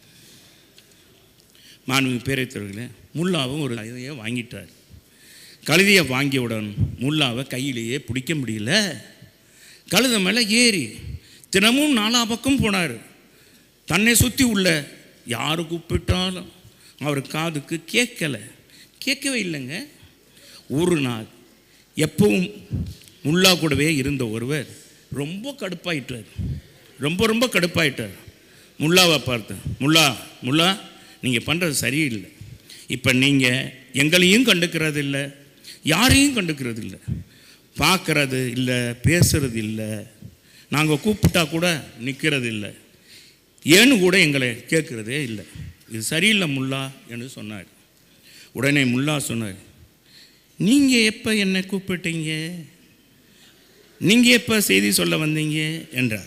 Speaker 2: மாண்பு பேரைத்தவர்களே முல்லாவும் ஒரு கழுதையை வாங்கிட்டார் கழுதையை வாங்கியவுடன் முல்லாவை கையிலேயே பிடிக்க முடியல கழுதை மேலே ஏறி தினமும் நாலா பக்கம் போனார் தன்னை சுற்றி உள்ள யார் கூப்பிட்டாலும் அவர் காதுக்கு கேட்கல கேட்கவே இல்லைங்க ஒரு நாள் எப்பவும் முல்லா கூடவே இருந்த ஒருவர் ரொம்ப கடுப்பாயிட்டார் ரொம்ப ரொம்ப கடுப்பாயிட்டார் முல்லாவை பார்த்து முல்லா முல்லா நீங்கள் பண்ணுறது சரியில்லை இப்போ நீங்கள் எங்களையும் கண்டுக்கிறது இல்லை யாரையும் கண்டுக்கிறது இல்லை பார்க்கறது இல்லை பேசுறது இல்லை நாங்கள் கூப்பிட்டா கூட நிற்கிறது இல்லை ஏன்னு கூட எங்களை கேட்குறதே இல்லை இது சரியில்லை முல்லா என்று சொன்னார் உடனே முல்லா சொன்னார் நீங்கள் எப்போ என்னை கூப்பிட்டீங்க நீங்கள் எப்போ செய்தி சொல்ல வந்தீங்க என்றார்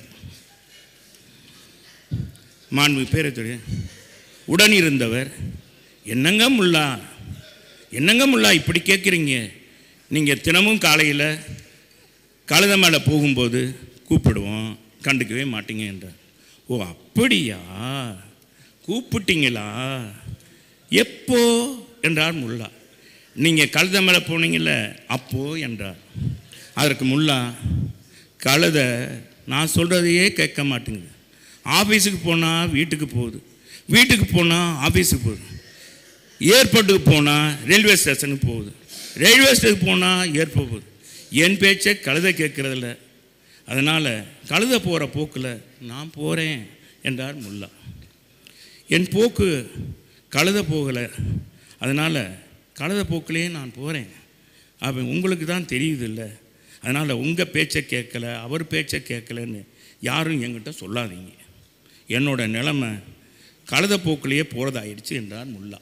Speaker 2: மாண்பு பேரத்துடைய உடன் இருந்தவர் என்னங்க முல்லா என்னங்க முல்லா இப்படி கேட்குறீங்க நீங்கள் தினமும் காலையில் கழுத மேலே போகும்போது கூப்பிடுவோம் கண்டுக்கவே மாட்டீங்க என்றார் ஓ அப்படியா கூப்பிட்டீங்களா எப்போ என்றார் முல்லா நீங்கள் கழுத மேலே போனீங்கல்ல அப்போ என்றார் அதற்கு முல்லா கழுத நான் சொல்கிறதையே கேட்க மாட்டேங்குது ஆஃபீஸுக்கு போனால் வீட்டுக்கு போகுது வீட்டுக்கு போனால் ஆஃபீஸுக்கு போகுது ஏர்போர்ட்டுக்கு போனால் ரயில்வே ஸ்டேஷனுக்கு போகுது ரயில்வே ஸ்டேஷனுக்கு போனால் ஏர்போர்ட் போகுது என் பேச்சை கழுதை கேட்குறதில்ல அதனால் கழுதை போகிற போக்கில் நான் போகிறேன் என்றார் முல்லா என் போக்கு கழுத போகலை அதனால் கழுத போக்கிலேயே நான் போகிறேன் அவன் உங்களுக்கு தான் தெரியுதில்ல அதனால் உங்கள் பேச்சை கேட்கல அவர் பேச்சை கேட்கலன்னு யாரும் என்கிட்ட சொல்லாதீங்க என்னோட நிலைமை கழுத போக்கிலேயே போகிறதாயிடுச்சு என்றார் முல்லா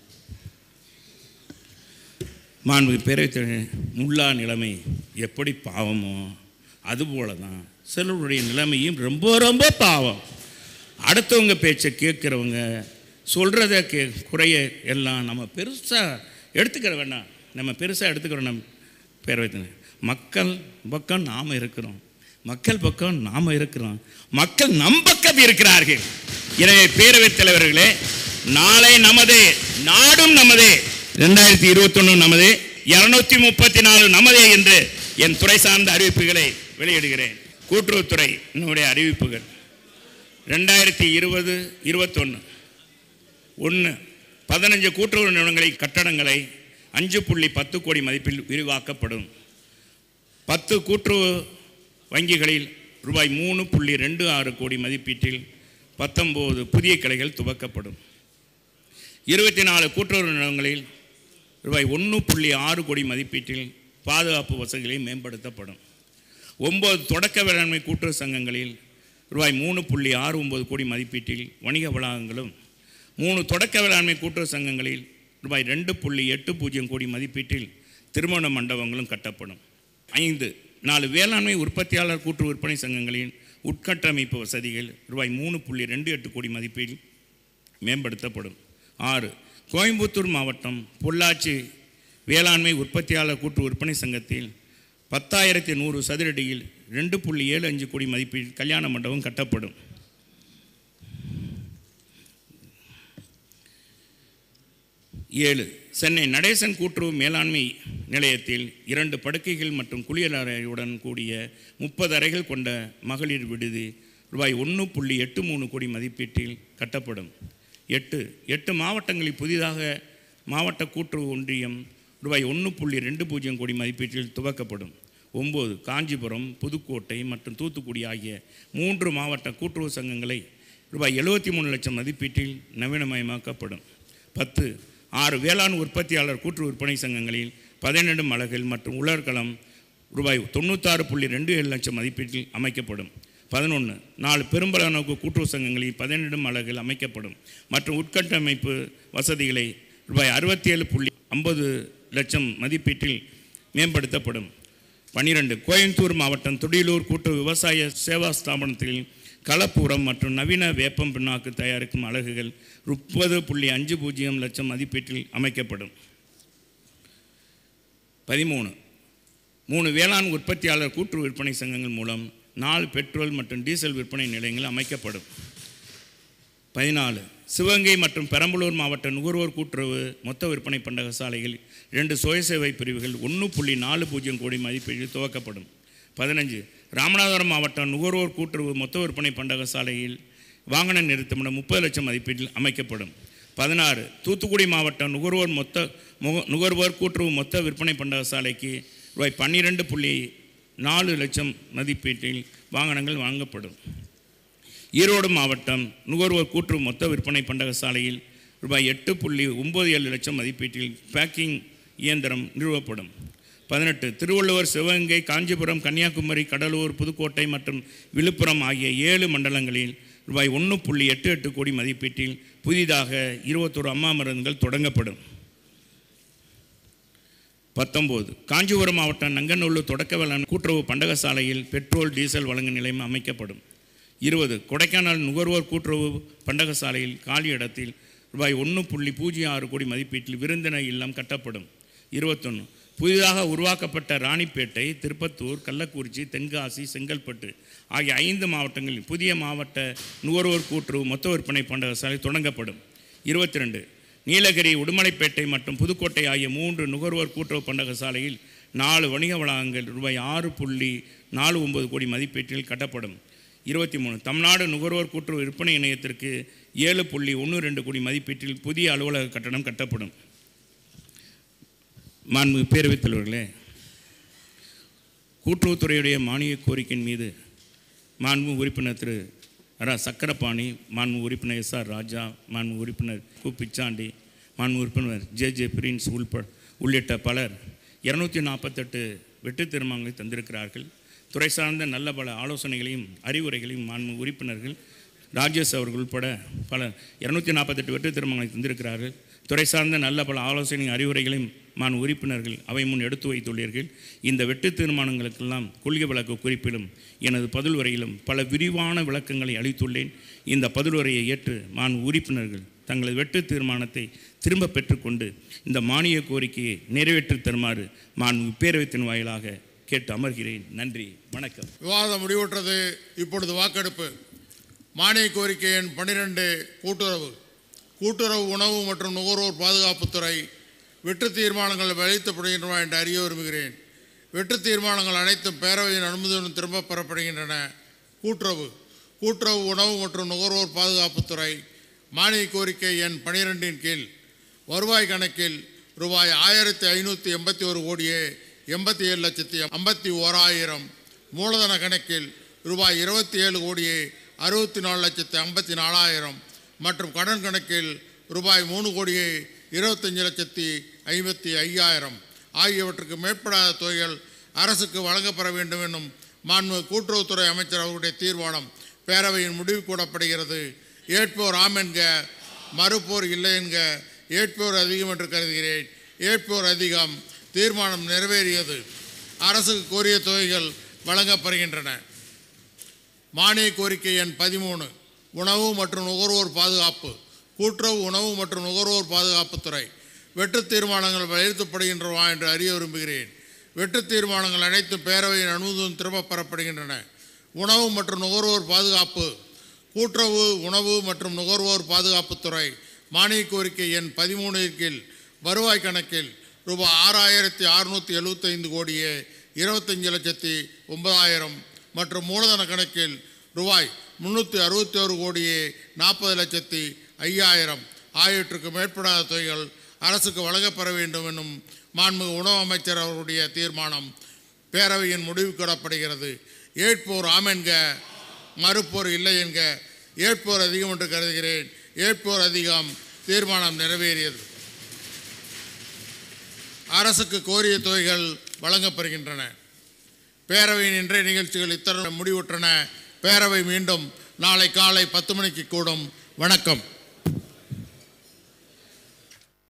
Speaker 2: மாண்பு பேரவை முல்லா நிலைமை எப்படி பாவமோ அதுபோல தான் சிலருடைய நிலைமையும் ரொம்ப ரொம்ப பாவம் அடுத்தவங்க பேச்சை கேட்குறவங்க சொல்கிறத கே குறைய எல்லாம் நம்ம பெருசாக எடுத்துக்கிற வேண்டாம் நம்ம பெருசாக எடுத்துக்கிறோம் நம்ம பேரவை மக்கள் பக்கம் நாம் இருக்கிறோம் மக்கள் பக்கம் நாம் இருக்கிறோம் மக்கள் நம் பக்கம் இருக்கிறார்கள் எனவே பேரவைத் தலைவர்களே நாளை நமதே நாடும் நமதே ரெண்டாயிரத்தி இருபத்தொன்று நமதே இருநூத்தி முப்பத்தி நாலு நமதே என்று என் துறை சார்ந்த அறிவிப்புகளை வெளியிடுகிறேன் கூட்டுறவுத்துறை என்னுடைய அறிவிப்புகள் ரெண்டாயிரத்தி இருபது இருபத்தொன்று ஒன்று பதினஞ்சு கூட்டுறவு நிறுவனங்களை கட்டடங்களை அஞ்சு புள்ளி பத்து கோடி மதிப்பில் விரிவாக்கப்படும் பத்து கூட்டுறவு வங்கிகளில் ரூபாய் மூணு புள்ளி ரெண்டு ஆறு கோடி மதிப்பீட்டில் பத்தொம்போது புதிய கிளைகள் துவக்கப்படும் இருபத்தி நாலு கூட்டுறவு நிறுவனங்களில் ரூபாய் ஒன்று புள்ளி ஆறு கோடி மதிப்பீட்டில் பாதுகாப்பு வசதிகளை மேம்படுத்தப்படும் ஒம்பது தொடக்க வேளாண்மை கூட்டுறவு சங்கங்களில் ரூபாய் மூணு புள்ளி ஆறு ஒம்பது கோடி மதிப்பீட்டில் வணிக வளாகங்களும் மூணு தொடக்க வேளாண்மை கூட்டுறவு சங்கங்களில் ரூபாய் ரெண்டு புள்ளி எட்டு பூஜ்ஜியம் கோடி மதிப்பீட்டில் திருமண மண்டபங்களும் கட்டப்படும் ஐந்து நாலு வேளாண்மை உற்பத்தியாளர் கூட்டுறவு விற்பனை சங்கங்களின் உட்கட்டமைப்பு வசதிகள் ரூபாய் மூணு புள்ளி ரெண்டு எட்டு கோடி மதிப்பீட்டில் மேம்படுத்தப்படும் ஆறு கோயம்புத்தூர் மாவட்டம் பொள்ளாச்சி வேளாண்மை உற்பத்தியாளர் கூட்டு விற்பனை சங்கத்தில் பத்தாயிரத்தி நூறு சதுரடியில் ரெண்டு புள்ளி ஏழு அஞ்சு கோடி மதிப்பில் கல்யாண மண்டபம் கட்டப்படும் ஏழு சென்னை நடேசன் கூட்டுறவு மேலாண்மை நிலையத்தில் இரண்டு படுக்கைகள் மற்றும் குளியலறையுடன் கூடிய முப்பது அறைகள் கொண்ட மகளிர் விடுதி ரூபாய் ஒன்று புள்ளி எட்டு மூணு கோடி மதிப்பீட்டில் கட்டப்படும் எட்டு எட்டு மாவட்டங்களில் புதிதாக மாவட்ட கூட்டுறவு ஒன்றியம் ரூபாய் ஒன்று புள்ளி ரெண்டு பூஜ்ஜியம் கோடி மதிப்பீட்டில் துவக்கப்படும் ஒம்பது காஞ்சிபுரம் புதுக்கோட்டை மற்றும் தூத்துக்குடி ஆகிய மூன்று மாவட்ட கூட்டுறவு சங்கங்களை ரூபாய் எழுபத்தி மூணு லட்சம் மதிப்பீட்டில் நவீனமயமாக்கப்படும் பத்து ஆறு வேளாண் உற்பத்தியாளர் கூட்டுறவு விற்பனை சங்கங்களில் பதினெண்டு மலர்கள் மற்றும் உலர்களம் ரூபாய் தொண்ணூத்தாறு புள்ளி ரெண்டு ஏழு லட்சம் மதிப்பீட்டில் அமைக்கப்படும் பதினொன்று நாலு பெரும்பளவு கூட்டுறவு சங்கங்களில் பதினெண்டு மலர்கள் அமைக்கப்படும் மற்றும் உட்கட்டமைப்பு வசதிகளை ரூபாய் அறுபத்தி ஏழு புள்ளி ஐம்பது லட்சம் மதிப்பீட்டில் மேம்படுத்தப்படும் பன்னிரெண்டு கோயம்புத்தூர் மாவட்டம் துடியலூர் கூட்டுறவு விவசாய சேவா ஸ்தாபனத்தில் களப்பூரம் மற்றும் நவீன வேப்பம் பிண்ணாக்கு தயாரிக்கும் அலகுகள் முப்பது புள்ளி அஞ்சு பூஜ்ஜியம் லட்சம் மதிப்பீட்டில் அமைக்கப்படும் பதிமூணு மூணு வேளாண் உற்பத்தியாளர் கூட்டுறவு விற்பனை சங்கங்கள் மூலம் நாலு பெட்ரோல் மற்றும் டீசல் விற்பனை நிலையங்கள் அமைக்கப்படும் பதினாலு சிவகங்கை மற்றும் பெரம்பலூர் மாவட்ட நுகர்வோர் கூட்டுறவு மொத்த விற்பனை பண்டக சாலைகள் இரண்டு சுயசேவை பிரிவுகள் ஒன்று புள்ளி நாலு பூஜ்ஜியம் கோடி மதிப்பீட்டில் துவக்கப்படும் பதினஞ்சு ராமநாதபுரம் மாவட்டம் நுகர்வோர் கூட்டுறவு மொத்த விற்பனை பண்டக சாலையில் வாகன நிறுத்தமிடம் முப்பது லட்சம் மதிப்பீட்டில் அமைக்கப்படும் பதினாறு தூத்துக்குடி மாவட்டம் நுகர்வோர் மொத்த முக நுகர்வோர் கூட்டுறவு மொத்த விற்பனை பண்டக சாலைக்கு ரூபாய் பன்னிரெண்டு புள்ளி நாலு லட்சம் மதிப்பீட்டில் வாகனங்கள் வாங்கப்படும் ஈரோடு மாவட்டம் நுகர்வோர் கூட்டுறவு மொத்த விற்பனை பண்டக சாலையில் ரூபாய் எட்டு புள்ளி ஒம்பது ஏழு லட்சம் மதிப்பீட்டில் பேக்கிங் இயந்திரம் நிறுவப்படும் பதினெட்டு திருவள்ளுவர் சிவகங்கை காஞ்சிபுரம் கன்னியாகுமரி கடலூர் புதுக்கோட்டை மற்றும் விழுப்புரம் ஆகிய ஏழு மண்டலங்களில் ரூபாய் ஒன்று புள்ளி எட்டு எட்டு கோடி மதிப்பீட்டில் புதிதாக இருபத்தோரு அம்மா மருந்துகள் தொடங்கப்படும் பத்தொம்போது காஞ்சிபுரம் மாவட்டம் நங்கநல்லூர் தொடக்க வேளாண் கூட்டுறவு பண்டக சாலையில் பெட்ரோல் டீசல் வழங்கும் நிலையம் அமைக்கப்படும் இருபது கொடைக்கானல் நுகர்வோர் கூட்டுறவு பண்டக சாலையில் காலி இடத்தில் ரூபாய் ஒன்று புள்ளி பூஜ்ஜியம் ஆறு கோடி மதிப்பீட்டில் விருந்தினர் இல்லம் கட்டப்படும் இருபத்தொன்று புதிதாக உருவாக்கப்பட்ட ராணிப்பேட்டை திருப்பத்தூர் கள்ளக்குறிச்சி தென்காசி செங்கல்பட்டு ஆகிய ஐந்து மாவட்டங்களில் புதிய மாவட்ட நுகர்வோர் கூட்டுறவு மொத்த விற்பனை பண்டக சாலை தொடங்கப்படும் இருபத்தி ரெண்டு நீலகிரி உடுமலைப்பேட்டை மற்றும் புதுக்கோட்டை ஆகிய மூன்று நுகர்வோர் கூட்டுறவு பண்டக சாலையில் நாலு வணிக வளாகங்கள் ரூபாய் ஆறு புள்ளி நாலு ஒன்பது கோடி மதிப்பீட்டில் கட்டப்படும் இருபத்தி மூணு தமிழ்நாடு நுகர்வோர் கூட்டுறவு விற்பனை இணையத்திற்கு ஏழு புள்ளி ஒன்று ரெண்டு கோடி மதிப்பீட்டில் புதிய அலுவலக கட்டடம் கட்டப்படும் மாண்புமிகு பேரவைத் தலைவர்களே கூட்டுறவுத்துறையுடைய மானிய கோரிக்கையின் மீது மாண்பு உறுப்பினர் திரு ரா சக்கரபாணி மாண்பு உறுப்பினர் எஸ் ஆர் ராஜா மாண்பு உறுப்பினர் கு பிச்சாண்டி மாண்பு உறுப்பினர் ஜே ஜே பிரின்ஸ் உள்ப உள்ளிட்ட பலர் இரநூத்தி நாற்பத்தெட்டு வெட்டு தீர்மானங்களை தந்திருக்கிறார்கள் துறை சார்ந்த நல்ல பல ஆலோசனைகளையும் அறிவுரைகளையும் மாண்பு உறுப்பினர்கள் ராஜேஷ் அவர்கள் உட்பட பல இரநூத்தி நாற்பத்தெட்டு வெட்டு தீர்மானங்களை தந்திருக்கிறார்கள் துறை சார்ந்த நல்ல பல ஆலோசனை அறிவுரைகளையும் மான் உறுப்பினர்கள் அவை முன் எடுத்து வைத்துள்ளீர்கள் இந்த வெட்டு தீர்மானங்களுக்கெல்லாம் கொள்கை விளக்க குறிப்பிலும் எனது பதில் உரையிலும் பல விரிவான விளக்கங்களை அளித்துள்ளேன் இந்த பதில் உரையை ஏற்று மான் உறுப்பினர்கள் தங்களது வெட்டு தீர்மானத்தை திரும்ப பெற்றுக்கொண்டு இந்த மானிய கோரிக்கையை நிறைவேற்றித் தருமாறு மான் பேரவைத்தின் வாயிலாக கேட்டு அமர்கிறேன் நன்றி வணக்கம்
Speaker 1: விவாதம் முடிவுற்றது இப்பொழுது வாக்கெடுப்பு மானிய கோரிக்கை எண் பன்னிரெண்டு கூட்டுறவு கூட்டுறவு உணவு மற்றும் நுகர்வோர் பாதுகாப்புத்துறை வெட்டு தீர்மானங்கள் வெளியிடப்படுகின்றன என்று அறிய விரும்புகிறேன் வெட்டு தீர்மானங்கள் அனைத்தும் பேரவையின் அனுமதியுடன் திரும்பப் பெறப்படுகின்றன கூட்டுறவு கூட்டுறவு உணவு மற்றும் நுகர்வோர் பாதுகாப்புத்துறை மானிய கோரிக்கை எண் பனிரெண்டின் கீழ் வருவாய் கணக்கில் ரூபாய் ஆயிரத்தி ஐநூற்றி எண்பத்தி ஒரு கோடியே எண்பத்தி ஏழு லட்சத்தி ஐம்பத்தி ஓராயிரம் மூலதன கணக்கில் ரூபாய் இருபத்தி ஏழு கோடியே அறுபத்தி நாலு லட்சத்தி ஐம்பத்தி நாலாயிரம் மற்றும் கடன் கணக்கில் ரூபாய் மூணு கோடியே இருபத்தஞ்சி லட்சத்தி ஐம்பத்தி ஐயாயிரம் ஆகியவற்றுக்கு மேற்படாத தொகைகள் அரசுக்கு வழங்கப்பெற வேண்டும் என்னும் மாண்பு கூட்டுறவுத்துறை அமைச்சர் அவர்களுடைய தீர்மானம் பேரவையின் முடிவு கூடப்படுகிறது ஏற்போர் ஆம் என்க மறுப்போர் இல்லை என்க ஏற்போர் அதிகம் என்று கருதுகிறேன் ஏற்போர் அதிகம் தீர்மானம் நிறைவேறியது அரசுக்கு கோரிய தொகைகள் வழங்கப்படுகின்றன மானிய கோரிக்கை எண் பதிமூணு உணவு மற்றும் நுகர்வோர் பாதுகாப்பு கூட்டுறவு உணவு மற்றும் நுகர்வோர் பாதுகாப்புத்துறை வெற்று தீர்மானங்கள் வலியுறுத்தப்படுகின்றனவா என்று அறிய விரும்புகிறேன் வெற்று தீர்மானங்கள் அனைத்தும் பேரவையின் அனுமதியும் திரும்பப் பெறப்படுகின்றன உணவு மற்றும் நுகர்வோர் பாதுகாப்பு கூட்டுறவு உணவு மற்றும் நுகர்வோர் பாதுகாப்புத்துறை மானிய கோரிக்கை எண் பதிமூணு கீழ் வருவாய் கணக்கில் ரூபாய் ஆறாயிரத்தி அறுநூற்றி எழுபத்தைந்து கோடியே இருபத்தஞ்சு லட்சத்தி ஒன்பதாயிரம் மற்றும் மூலதன கணக்கில் ரூபாய் முந்நூற்றி அறுபத்தி ஒரு கோடியே நாற்பது லட்சத்தி ஐயாயிரம் ஆகியவற்றுக்கு மேற்படாத தொகைகள் அரசுக்கு வழங்கப்பெற வேண்டும் என்னும் மாண்புமிகு உணவு அமைச்சர் அவருடைய தீர்மானம் பேரவையின் முடிவுக்கிடப்படுகிறது ஏற்போர் ஆமென்க மறுப்போர் இல்லை என்க ஏற்போர் அதிகம் என்று கருதுகிறேன் ஏற்போர் அதிகம் தீர்மானம் நிறைவேறியது அரசுக்கு கோரிய தொகைகள் வழங்கப்படுகின்றன பேரவையின் இன்றைய நிகழ்ச்சிகள் இத்தனை முடிவுற்றன பேரவை மீண்டும் நாளை காலை பத்து மணிக்கு கூடும் வணக்கம்